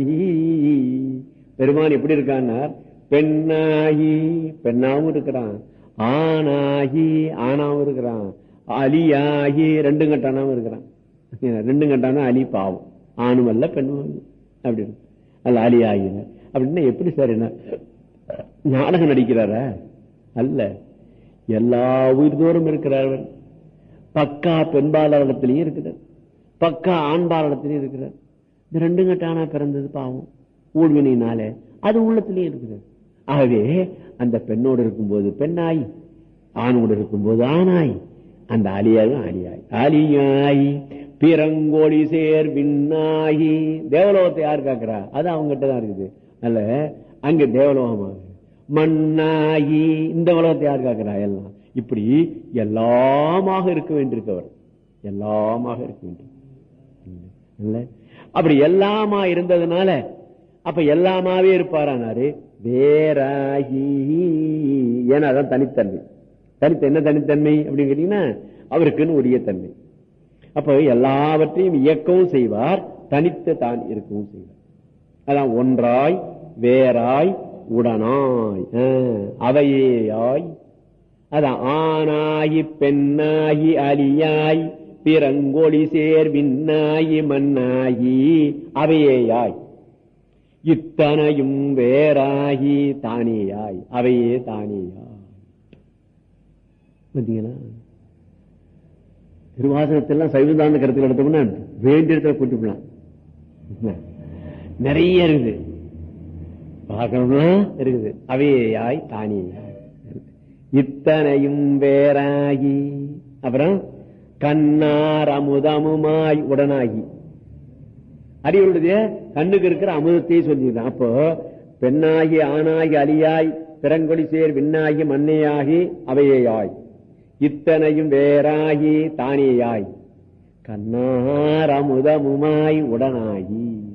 பெருமான் எப்படி இருக்கான்னார் பெண்ணாகி பெண்ணாவும் இருக்கிறான் ஆணாகி ஆணாவும் இருக்கிறான் அலியாகி ரெண்டும் கட்டானாவும் இருக்கிறான் ரெண்டும் கட்டானா அலி பாவம் ஆணும் அல்ல பெண்ணும் அல்ல அப்படி இருக்கு. அல்ல அலி ஆகினார் அப்படின்னா எப்படி சார் என்ன நாடகம் நடிக்கிறாரா அல்ல எல்லா உயிர்தோறும் இருக்கிறார்கள் பக்கா பெண்பாளரிடத்திலையும் இருக்கிறார் பக்கா ஆண்பாளரிடத்திலையும் இருக்கிறார் இந்த ரெண்டு கட்டானா பிறந்தது பாவம் ஊழ்வினாலே அது உள்ளத்திலேயே இருக்கிறது ஆகவே அந்த பெண்ணோடு இருக்கும்போது பெண்ணாய் ஆணோடு இருக்கும்போது ஆணாய் அந்த அலியாயும் அலியாய் அலியாய் பிறங்கோடி சேர் விண்ணாகி தேவலோகத்தை யார் காக்குறா அது அவங்ககிட்ட தான் இருக்குது அல்ல அங்க தேவலோகமாக மண்ணாகி இந்த உலகத்தை யார் காக்குறா எல்லாம் இப்படி எல்லாமாக இருக்க வேண்டியிருக்கவர் எல்லாமாக இருக்க வேண்டும் இல்ல அப்படி எல்லாமா இருந்ததுனால அப்ப எல்லாமாவே இருப்பாரானாரு வேறாகி ஏன்னா அதான் தனித்தன்மை தனித்த என்ன தனித்தன்மை அப்படின்னு கேட்டீங்கன்னா அவருக்குன்னு உரிய தன்மை அப்ப எல்லாவற்றையும் இயக்கவும் செய்வார் தனித்து தான் இருக்கவும் செய்வார் அதான் ஒன்றாய் வேறாய் உடனாய் ஆ, அவையேயாய் அதான் ஆணாகி பெண்ணாகி அலியாய் பிறங்கொழி சேர் விண்ணாயி மண்ணாகி அவையேயாய் இத்தனையும் வேறாகி தானேயாய் அவையே தானேயாய் பார்த்தீங்களா திருவாசகத்தெல்லாம் சைவதான கருத்துக்கள் எடுத்தோம்னா வேண்டிய இடத்துல கூட்டிக்கலாம் நிறைய இருக்குது பார்க்கணும்னா இருக்குது அவையாய் தானியாய் இத்தனையும் வேறாகி அப்புறம் கண்ணார் அமுதமுமாய் உடனாகி அறிவுடைய கண்ணுக்கு இருக்கிற அமுதத்தையே சொல்லிடுறான் அப்போ பெண்ணாகி ஆணாகி அலியாய் பிறங்கொடி சேர் விண்ணாகி மண்ணையாகி அவையாய் இத்தனையும் வேறாகி தானேயாய் கண்ணார் அமுதமுமாய் உடனாகி